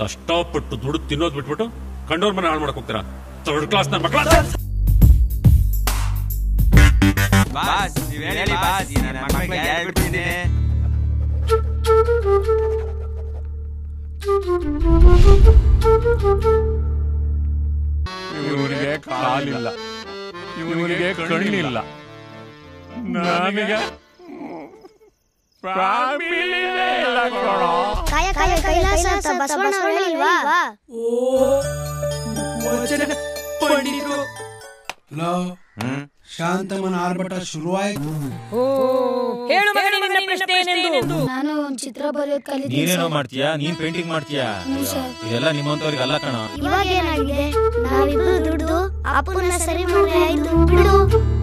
ಕಷ್ಟಪಟ್ಟು ದುಡ್ಡು ತಿನ್ನೋದ್ ಬಿಟ್ಬಿಟ್ಟು ಕಂಡೋರ್ ಮನೆ ಹಾಳು ಮಾಡಕ್ ಹೋಗ್ತೀರಾ ಥರ್ಡ್ ಕ್ಲಾಸ್ ನನ್ನ ಮಕ್ಕಳ ಬಾಸ್ ನೀವ್ ಹೇಳಿ ಬಾಸ್ ಈ ನನ್ ಮಕ್ಳಿಗೆ ಹೇಳ್ಬಿಡ್ತೀನಿ ಇವನಿಗೆ ಕಾಲಿಲ್ಲ ಇವನಿಗೆ ಕಣ್ಣಿಲ್ಲ ನನಗೆ ಫ್ಯಾಮಿಲಿನೇ ಇಲ್ಲ ಕಣೋ. ಕಾಯ ಕಾಯ ಕೈಲಾಸ ಅಂತ ಬಸವಣ್ಣ ಅವ್ರು ಹೇಳಿಲ್ವಾ ಹಲೋ ಶಾಂತಮನ ಆರ್ಭಟ ಶುರುವಾಯ್ತು ಹೇಳು ಮಗನೇ ನಿನ್ನ ಪ್ರಶ್ನೆ ಏನೆಂದು ನಾನು ಒಂದ್ ಚಿತ್ರ ಬರೆಯೋದ್ ಕಲಿತೀನಿ ನೀನೇನೋ ಸರ್. ಮಾಡ್ತೀಯಾ ನೀನ್ ಪೇಂಟಿಂಗ್ ಮಾಡ್ತೀಯಾ ಹ್ಮ್ ಸರ್. ಇದೆಲ್ಲ ನಿಮ್ಮಂತವ್ರಿಗೆ ಅಲ್ಲ ಕಣ ಇವಾಗ ಏನಾಗಿದೆ ನಾವಿಬ್ರು ದುಡ್ದು ಅಪ್ಪನ ಸರಿ ಮಾಡಿ ಆಯ್ತು ಬಿಡು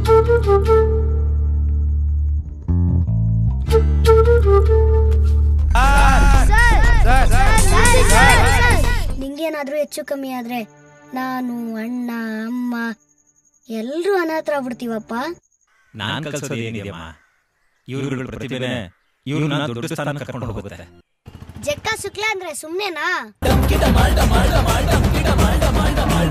ನಿಂಗೇನಾದ್ರೂ ಹೆಚ್ಚು ಕಮ್ಮಿ ಆದ್ರೆ ನಾನು ಅಣ್ಣ ಅಮ್ಮ ಎಲ್ರೂ ಅನಾಥರ ಆಗ್ಬಿಡ್ತೀವಪ್ಪ ನಾನ್ ಕಲ್ಸೋದು ಏನಿದೆಯಮ್ಮ ಇವ್ರುಗಳ ಪ್ರತಿಭೆನೆ ಇವ್ರನ್ನ ದೊಡ್ಡ ಸ್ಥಾನ ಕರ್ಕೊಂಡು ಹೋಗುತ್ತೆ ಜಕ್ಕ ಸುಕ್ಲ ಅಂದ್ರೆ ಸುಮ್ನೆನಾ